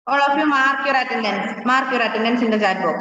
All of you mark your attendance. Mark your attendance in the chat box.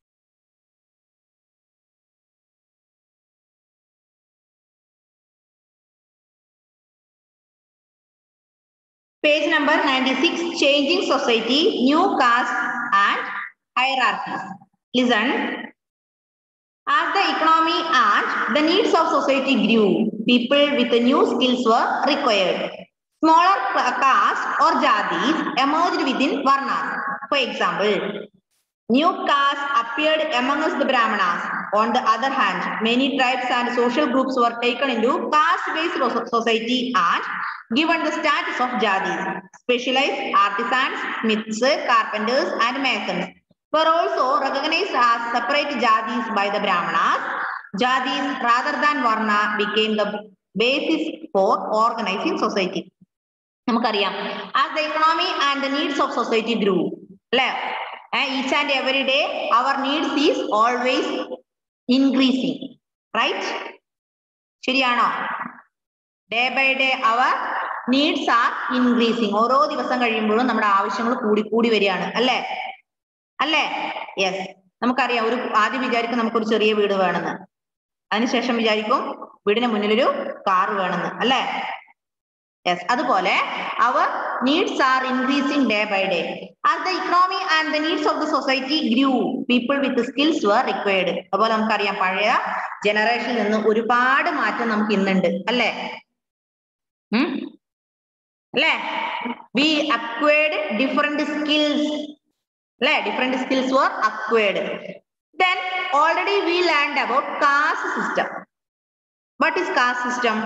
Page number 96, Changing Society, New Caste and Hierarchies. Listen. As the economy and the needs of society grew, people with new skills were required. Smaller ca- castes or jadis emerged within Varnas. For example, new castes appeared amongst the Brahmanas. On the other hand, many tribes and social groups were taken into caste-based so- society and given the status of jadis. Specialized artisans, smiths, carpenters, and masons were also recognized as separate jadis by the Brahmanas. Jadis rather than Varna became the basis for organizing society. നമുക്കറിയാം as the economy and the needs of society grew അല്ലെ each and every day our needs is always increasing right ശരിയാണോ day by day our needs are increasing ഓരോ ദിവസം കഴിയുമ്പോഴും നമ്മുടെ ആവശ്യങ്ങൾ കൂടി കൂടി വരികയാണ് അല്ലേ അല്ലേ യെസ് നമുക്കറിയാം ഒരു ആദ്യം വിചാരിക്കും നമുക്കൊരു ചെറിയ വീട് വേണമെന്ന് അതിനുശേഷം വിചാരിക്കും വീടിന് മുന്നിലൊരു കാർ വേണമെന്ന് അല്ലേ യെസ് അതുപോലെ our needs are increasing day by day as the economy and the needs of the society grew people with skills were required അതുപോലെ നമുക്കറിയാം പഴയ ജനറേഷനിൽ നിന്ന് ഒരുപാട് മാറ്റം നമുക്ക് ഇന്നുണ്ട് അല്ലേ ഉം? അല്ലേ വി അക്വയർഡ് ഡിഫറെന്റ് സ്കിൽസ് അല്ലേ different skills were acquired then already we learned about caste system what is caste system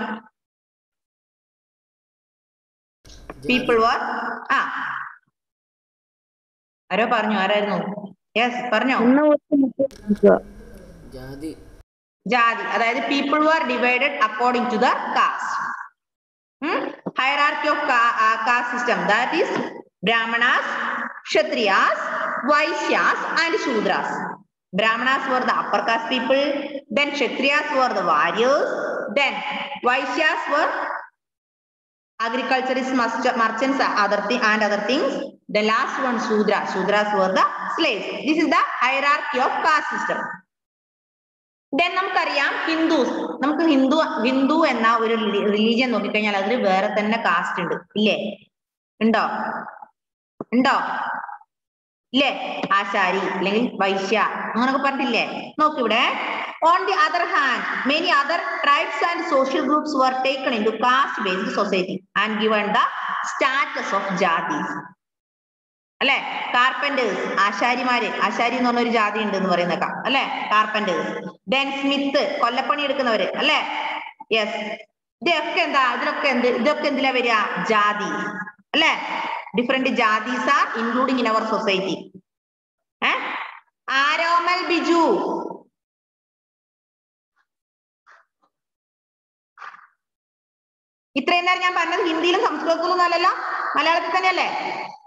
people were ആ ആരോ പറഞ്ഞു ആരായിരുന്നു യെസ് പറഞ്ഞോ ജാതി ജാതി അതായത് people were divided according to the caste hierarchy of caste system that is Brahmanas Kshatriyas Vaishyas and Shudras Brahmanas were the upper caste people, then Kshatriyas were the warriors, then Vaishyas were agriculturists, master- merchants, other thi- and other things. The last one, Shudra. Shudras were the slaves. This is the hierarchy of caste system. Then നമുക്കറിയാം ഹിന്ദുസ് നമുക്ക് ഹിന്ദു ഹിന്ദു എന്ന ഒരു religion നോക്കിക്കഴിഞ്ഞാൽ അതിൽ വേറെ തന്നെ cast ഉണ്ട് ഇല്ലേ ഉണ്ടോ ഉണ്ടോ ഇല്ലേ ആശാരി അല്ലെങ്കിൽ വൈശ്യ അങ്ങനൊക്കെ പറഞ്ഞിട്ടില്ലേ നോക്കിവിടെ on the other hand many other tribes and social groups were taken in to caste based society and given the status of ജാതീസ് അല്ലെ കാർപ്പന്റേഴ്സ് ആശാരിമാര് ആശാരി എന്ന് പറഞ്ഞ ഒരു ജാതി ഉണ്ട് എന്ന് പറയുന്നേക്കാം അല്ലെ കാർപ്പന്റേഴ്സ് ദെൻ സ്മിത്ത് കൊല്ലപ്പണി എടുക്കുന്നവര് അല്ലെ യെസ് ഇതൊക്കെ എന്താ ഇതിലൊക്കെ എന്ത് ഇതൊക്കെ എന്തിലാ വരിക ജാതി അല്ലെ ഡിഫറെന്റ് ജാതീസ് are including in our society ഏ ആരോമൽ ബിജു ഇത്രയും നേരം ഞാൻ പറഞ്ഞത് ഹിന്ദിയിലും സംസ്കൃതത്തിലും അല്ലല്ലോ മലയാളത്തിൽ തന്നെയല്ലേ